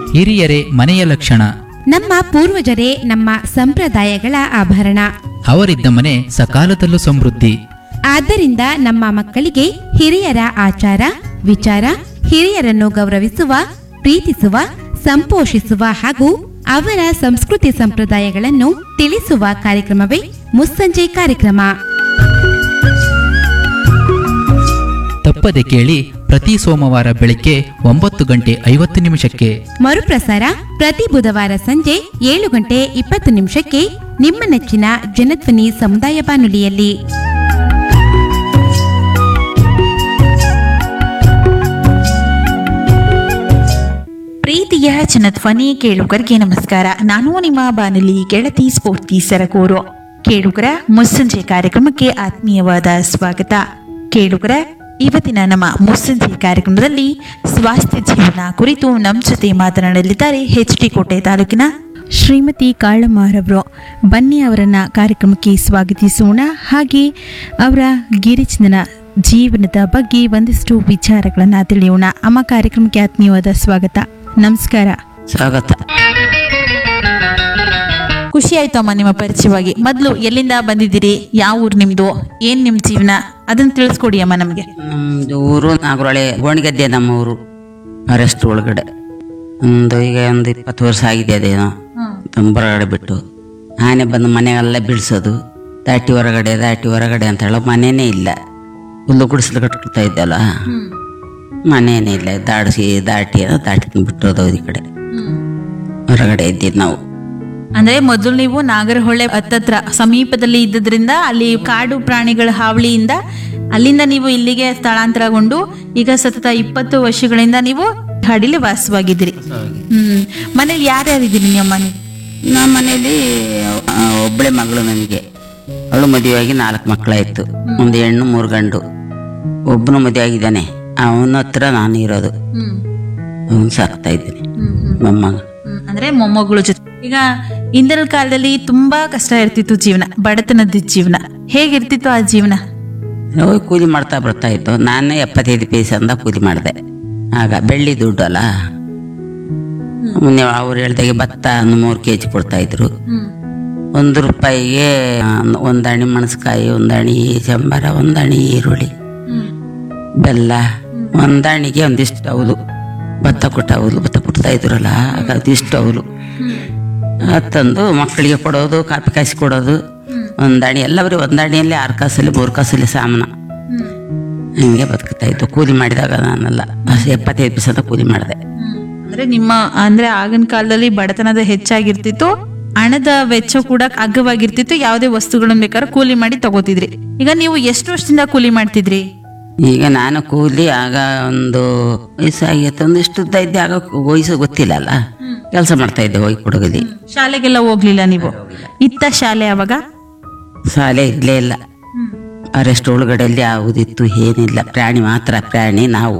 ಹಿರಿಯರೇ ಮನೆಯ ಲಕ್ಷಣ ನಮ್ಮ ಪೂರ್ವಜರೇ ನಮ್ಮ ಸಂಪ್ರದಾಯಗಳ ಆಭರಣ ಅವರಿದ್ದ ಮನೆ ಸಕಾಲದಲ್ಲೂ ಸಮೃದ್ಧಿ ಆದ್ದರಿಂದ ನಮ್ಮ ಮಕ್ಕಳಿಗೆ ಹಿರಿಯರ ಆಚಾರ ವಿಚಾರ ಹಿರಿಯರನ್ನು ಗೌರವಿಸುವ ಪ್ರೀತಿಸುವ ಸಂಪೋಷಿಸುವ ಹಾಗೂ ಅವರ ಸಂಸ್ಕೃತಿ ಸಂಪ್ರದಾಯಗಳನ್ನು ತಿಳಿಸುವ ಕಾರ್ಯಕ್ರಮವೇ ಮುಸ್ಸಂಜೆ ಕಾರ್ಯಕ್ರಮ ತಪ್ಪದೆ ಕೇಳಿ ಪ್ರತಿ ಸೋಮವಾರ ಬೆಳಿಗ್ಗೆ ಒಂಬತ್ತು ಗಂಟೆ ಐವತ್ತು ನಿಮಿಷಕ್ಕೆ ಮರುಪ್ರಸಾರ ಪ್ರತಿ ಬುಧವಾರ ಸಂಜೆ ಏಳು ಗಂಟೆ ಇಪ್ಪತ್ತು ನಿಮಿಷಕ್ಕೆ ನಿಮ್ಮ ನೆಚ್ಚಿನ ಜನಧ್ವನಿ ಸಮುದಾಯ ಬಾನುಲಿಯಲ್ಲಿ ಪ್ರೀತಿಯ ಜನಧ್ವನಿ ಕೇಳುಗರಿಗೆ ನಮಸ್ಕಾರ ನಾನು ನಿಮ್ಮ ಬಾನುಲಿ ಗೆಳತಿ ಸ್ಫೂರ್ತಿ ಸರಗೂರು ಕೇಳುಗರ ಮುಸ್ಸಂಜೆ ಕಾರ್ಯಕ್ರಮಕ್ಕೆ ಆತ್ಮೀಯವಾದ ಸ್ವಾಗತ ಕೇಳುಗರ ಇವತ್ತಿನ ನಮ್ಮ ಮುಸ್ಸಂಜೆ ಕಾರ್ಯಕ್ರಮದಲ್ಲಿ ಸ್ವಾಸ್ಥ್ಯ ಜೀವನ ಕುರಿತು ನಮ್ಮ ಜೊತೆ ಮಾತನಾಡಲಿದ್ದಾರೆ ಎಚ್ ಡಿ ಕೋಟೆ ತಾಲೂಕಿನ ಶ್ರೀಮತಿ ಕಾಳಮಾರವರು ಬನ್ನಿ ಅವರನ್ನ ಕಾರ್ಯಕ್ರಮಕ್ಕೆ ಸ್ವಾಗತಿಸೋಣ ಹಾಗೆ ಅವರ ಗಿರಿಜನ ಜೀವನದ ಬಗ್ಗೆ ಒಂದಿಷ್ಟು ವಿಚಾರಗಳನ್ನ ತಿಳಿಯೋಣ ಅಮ್ಮ ಕಾರ್ಯಕ್ರಮಕ್ಕೆ ಆತ್ಮೀಯವಾದ ಸ್ವಾಗತ ನಮಸ್ಕಾರ ಸ್ವಾಗತ ಖುಷಿ ಆಯ್ತು ಅಮ್ಮ ನಿಮ್ಮ ಪರಿಚಯವಾಗಿ ಮೊದಲು ಎಲ್ಲಿಂದ ಬಂದಿದ್ದೀರಿ ಯಾವ ಊರು ನಿಮ್ದು ಏನ್ ನಿಮ್ ಜೀವನ ಅದನ್ನ ತಿಳಿಸ್ಕೊಡಿ ಅಮ್ಮ ನಮಗೆ ನಮ್ಮದು ಊರು ನಾಗರಹೊಳೆ ಗೋಣಿಗದ್ದೆ ನಮ್ಮ ಊರು ಫಾರೆಸ್ಟ್ ಒಳಗಡೆ ಒಂದು ಈಗ ಒಂದು ಇಪ್ಪತ್ತು ವರ್ಷ ಆಗಿದೆ ಅದೇನೋ ಹೊರಗಡೆ ಬಿಟ್ಟು ಆನೆ ಬಂದು ಮನೆಗೆಲ್ಲ ಬೀಳ್ಸೋದು ದಾಟಿ ಹೊರಗಡೆ ದಾಟಿ ಹೊರಗಡೆ ಅಂತ ಹೇಳೋ ಮನೆಯೇ ಇಲ್ಲ ಹುಲ್ಲು ಗುಡಿಸಲು ಕಟ್ಕೊಳ್ತಾ ಇದ್ದಲ್ಲ ಮನೆಯೇ ಇಲ್ಲ ದಾಡಿಸಿ ದಾಟಿ ಏನೋ ದಾಟಿ ಬಿಟ್ಟೋದು ಈ ಕಡೆ ಹೊರಗಡೆ ಇದ್ದಿದ್ದು ನಾವು ಅಂದ್ರೆ ಮೊದಲು ನೀವು ನಾಗರಹೊಳೆ ಹತ್ತತ್ರ ಸಮೀಪದಲ್ಲಿ ಇದ್ದದ್ರಿಂದ ಅಲ್ಲಿ ಕಾಡು ಪ್ರಾಣಿಗಳ ಹಾವಳಿಯಿಂದ ಅಲ್ಲಿಂದ ನೀವು ಇಲ್ಲಿಗೆ ಸ್ಥಳಾಂತರಗೊಂಡು ಈಗ ಸತತ ಇಪ್ಪತ್ತು ವರ್ಷಗಳಿಂದ ನೀವು ಹಡಿಲಿ ವಾಸವಾಗಿದ್ದೀರಿ ಹ್ಮ್ ಮನೇಲಿ ಯಾರ್ಯಾರು ಇದ್ದೀರಿ ನಿಮ್ಮ ಮನೆ ನಮ್ಮ ಮನೇಲಿ ಆ, ಒಬ್ಬಳೆ ಮಗಳು ನನಗೆ ಅವಳು ಮದುವೆಯಾಗಿ ನಾಲ್ಕು ಮಕ್ಕಳಾಯ್ತು ಒಂದು ಹೆಣ್ಣು ಮೂರು ಗಂಡು ಒಬ್ಬನು ಮದುವೆ ಆಗಿದ್ದಾನೆ ಅವನ ಹತ್ರ ನಾನು ಇರೋದು ಅವನು ಸಾಕ್ತಾ ಇದ್ದೀನಿ ಮೊಮ್ಮಗ ಹ್ಮ್, ಅಂದ್ರೆ ಮೊಮ್ಮಗಳ ಜೊತೆ ಈಗ ಹಿಂದಿನ ಕಾಲದಲ್ಲಿ ತುಂಬಾ ಕಷ್ಟ ಇರ್ತಿತ್ತು ಜೀವನ ಬಡತನದ ಜೀವನ ಹೇಗಿರ್ತಿತ್ತು ಆ ಜೀವನ ಹೋಗಿ ಕೂಲಿ ಮಾಡ್ತಾ ಬರ್ತಾ ಇತ್ತು ನಾನು ಎಪ್ಪತ್ತೈದು ಪೈಸೆಂದ ಕೂಲಿ ಮಾಡಿದೆ ಆಗ ಬೆಳ್ಳಿ ದುಡ್ಡು ಅಲ್ಲ ಮೊನ್ನೆ ಅವ್ರು ಹೇಳ್ದಾಗೆ ಭತ್ತ ಒಂದು ಮೂರು ಕೆ ಜಿ ಕೊಡ್ತಾ ಇದ್ರು ಒಂದು ರೂಪಾಯಿಗೆ ಒಂದು ಅಣಿ ಮೆಣಸ್ಕಾಯಿ ಒಂದು ಅಣಿ ಚಂಬರ ಒಂದು ಅಣಿ ಈರುಳ್ಳಿ ಬೆಲ್ಲ ಒಂದಾಣಿಗೆ ಒಂದಿಷ್ಟು ಅವಲು ಭತ್ತ ಕೊಟ್ಟ ಅವಲು ಭತ್ತ ಕೊಡ್ತಾ ಇದ್ರಲ್ಲ ಆಗ ಅದಿಷ್ಟು ಅವಲು ಅದ್ ತಂದು ಮಕ್ಕಳಿಗೆ ಕೊಡೋದು ಕಾಪಿ ಕಾಯಿಸಿ ಕೊಡೋದು ಒಂದಾಣಿ ಎಲ್ಲ ಬರೀ ಒಂದಾಣಿಯಲ್ಲಿ ಆರು ಕಾಸಲ್ಲಿ ಮೂರು ಕಾಸಲ್ಲಿ ಸಾಮಾನ ಹಿಂಗೆ ಬದುಕ್ತಾ ಇತ್ತು ಕೂಲಿ ಮಾಡಿದಾಗ ನಾನೆಲ್ಲ ಅಷ್ಟೇ ಎಪ್ಪತ್ತೈದು ಪೈಸೆ ಕೂಲಿ ಮಾಡಿದೆ ಅಂದ್ರೆ ನಿಮ್ಮ ಅಂದ್ರೆ ಆಗಿನ ಕಾಲದಲ್ಲಿ ಬಡತನದ ಹೆಚ್ಚಾಗಿರ್ತಿತ್ತು ಹಣದ ವೆಚ್ಚ ಕೂಡ ಅಗ್ಗವಾಗಿರ್ತಿತ್ತು ಯಾವುದೇ ವಸ್ತುಗಳನ್ನ ಬೇಕಾದ್ರೆ ಕೂಲಿ ಮಾಡಿ ತಗೋತಿದ್ರಿ ಈಗ ನೀವು ಎಷ್ಟು ವರ್ಷದಿಂದ ಕೂಲಿ ಮಾಡ್ತಿದ್ರಿ ಈಗ ನಾನು ಕೂಲಿ ಆಗ ಒಂದು ವಯಸ್ಸಾಗಿತ್ತು ಒಂದಿಷ್ಟು ಉದ್ದ ಇದ್ದೆ ಆಗ ವಯಸ್ಸು ಗೊತ್ತಿಲ್ಲ ಅಲ್ಲ ಕೆಲಸ ಮಾಡ್ತಾ ಇದ್ದೆ ಹೋಗಿ ಕೊಡಗಲಿ ಶಾಲೆಗೆಲ್ಲ ಹೋಗ್ಲಿಲ್ಲ ನೀವು ಇತ್ತ ಶಾಲೆ ಅವಾಗ ಶಾಲೆ ಇರಲೇ ಇಲ್ಲ ಅರೆಸ್ಟ್ ಒಳಗಡೆಯಲ್ಲಿ ಯಾವುದಿತ್ತು ಏನಿಲ್ಲ ಪ್ರಾಣಿ ಮಾತ್ರ ಪ್ರಾಣಿ ನಾವು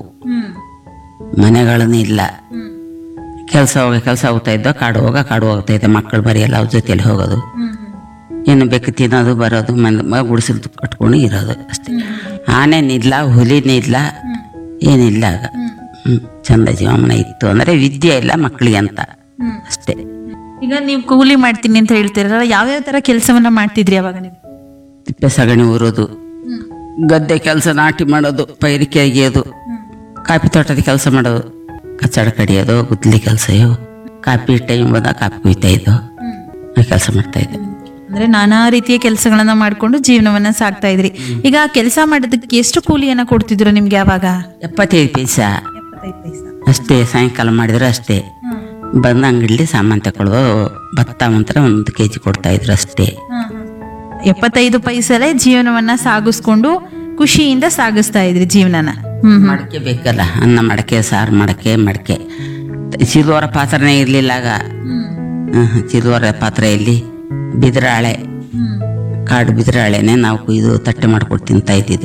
ಮನೆಗಳನ್ನ ಇಲ್ಲ ಕೆಲಸ ಹೋಗ ಕೆಲಸ ಹೋಗ್ತಾ ಇದ್ದೋ ಕಾಡು ಹೋಗ ಕಾಡು ಹೋಗ್ತಾ ಇದ್ದೆ ಮಕ್ಕಳು ಬರೀ ಎಲ್ಲ ಅವ್ರ ಜೊತೆಲಿ ಹೋಗೋದು ಏನು ಬೇಕು ತಿನ್ನೋದು ಬರೋದು ಮನೆ ಗುಡಿಸಲು ಕಟ್ಕೊಂಡು ಇರೋದು ಅಷ್ಟೇ ಆನೆನಿಲ್ಲ ಹುಲಿನಿಲ್ಲ ಏನಿಲ್ಲ ಆಗ ಹ್ಮ್. ಚಂದ ಜೀವಮಾನ ಇತ್ತು ಅಂದರೆ ವಿದ್ಯೆ ಇಲ್ಲ ಮಕ್ಕಳಿಗೆ ಅಂತ ಅಷ್ಟೇ ಈಗ ನೀವು ಕೂಲಿ ಮಾಡ್ತೀನಿ ಅಂತ ಹೇಳ್ತೀರಲ್ಲ ಯಾವ್ಯಾವ ತರ ಕೆಲಸವನ್ನ ಮಾಡ್ತಿದ್ರಿ ಅವಾಗ ನೀವು ತಿಪ್ಪೆ ಸಗಣಿ ಊರೋದು ಗದ್ದೆ ಕೆಲಸ ನಾಟಿ ಮಾಡೋದು ಪೈರಿಕೆ ಅಗಿಯೋದು ಕಾಫಿ ತೋಟದ ಕೆಲಸ ಮಾಡೋದು ಕಚ್ಚಡ ಕಡಿಯೋದು ಗುದ್ಲಿ ಕೆಲಸ ಕಾಫಿ ಟೈಮ್ ಬಂದಾಗ ಕಾಫಿ ಕುಯ್ತಾ ಇದ್ದೋ ಆ ಕೆಲಸ ಮಾಡ್ತಾ ಇದ್ದೆ ಅಂದ್ರೆ ನಾನಾ ರೀತಿಯ ಕೆಲಸಗಳನ್ನ ಮಾಡ್ಕೊಂಡು ಜೀವನವನ್ನ ಸಾಕ್ತಾ ಇದ್ರಿ ಈಗ ಕೆಲಸ ಮಾಡೋದಕ್ಕೆ ಎಷ್ಟು ಕೂಲಿಯನ್ನ ಕೊಡ್ತಿದ್ರು ನಿಮ್ಗೆ ಯಾವಾಗ ಎಪ್ಪತ್ತೈದು ಪೈಸಾ ಅಷ್ಟೇ ಸಾಯಂಕಾಲ ಮಾಡಿದ್ರೆ ಅಷ್ಟೇ ಬಂದು ಅಂಗಡಿಲಿ ಸಾಮಾನು ತಗೊಳ್ಳೋದು ಭತ್ತ ಮಾತ್ರ ಒಂದು ಕೆ ಜಿ ಕೊಡ್ತಾ ಇದ್ರು ಅಷ್ಟೇ ಎಪ್ಪತ್ತೈದು ಪೈಸಲೆ ಜೀವನವನ್ನ ಸಾಗಿಸ್ಕೊಂಡು ಖುಷಿಯಿಂದ ಸಾಗಿಸ್ತಾ ಇದ್ರಿ ಜೀವನನ ಹ್ಮ್ ಹ್ಮ್. ಮಡಕೆ ಬೇಕಲ್ಲ ಅನ್ನ ಮಡಕೆ ಸಾರು ಮಡಕೆ ಮಡಕೆ ಸಿಲ್ವರ ಪಾತ್ರನೇ ಇರಲಿಲ್ಲ ಆಗ ಹ್ಮ್, ಸಿಲ್ವರ ಪಾತ್ರೆಯಲ್ಲಿ ಬಿದಿರಾಳೆ ಕಾಡು ಬಿದಿರಾಳೆನೆ ನಾವು ಕುಯ್ದು ತಟ್ಟೆ ಮಾಡ್ಕೊಟ್ಟು ತಿಂತಾ ಇದ್ದಿದ್ದು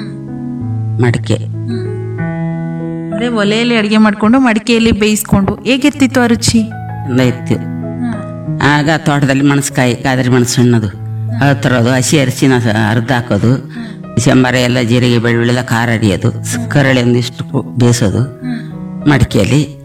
ಮಡಕೆ ಅಂದ್ರೆ ಒಲೆಯಲ್ಲಿ ಅಡಿಗೆ ಮಾಡ್ಕೊಂಡು ಮಡಿಕೆಯಲ್ಲಿ ಬೇಯಿಸ್ಕೊಂಡು ಹೇಗಿರ್ತಿತ್ತು ಆ ರುಚಿ ಎಲ್ಲ ಇತ್ತು ಆಗ ತೋಟದಲ್ಲಿ ಮೆಣಸ್ಕಾಯಿ ಕಾದರಿ ಮೆಣಸು ಹಣ್ಣದು ಅದು ತರೋದು ಹಸಿ ಅರಿಶಿನ ಸ- ಅರ್ಧ ಹಾಕೋದು ಶಂಬರ ಎಲ್ಲ ಜೀರಿಗೆ ಬೆಳ್ಳುಳ್ಳಿ ಎಲ್ಲ ಖಾರ ಅಡಿಯೋದು ಕರಳೆ ಒಂದಿಷ್ಟು ಕು- ಬೇಯಿಸೋದು ಮಡಿಕೆಯಲ್ಲಿ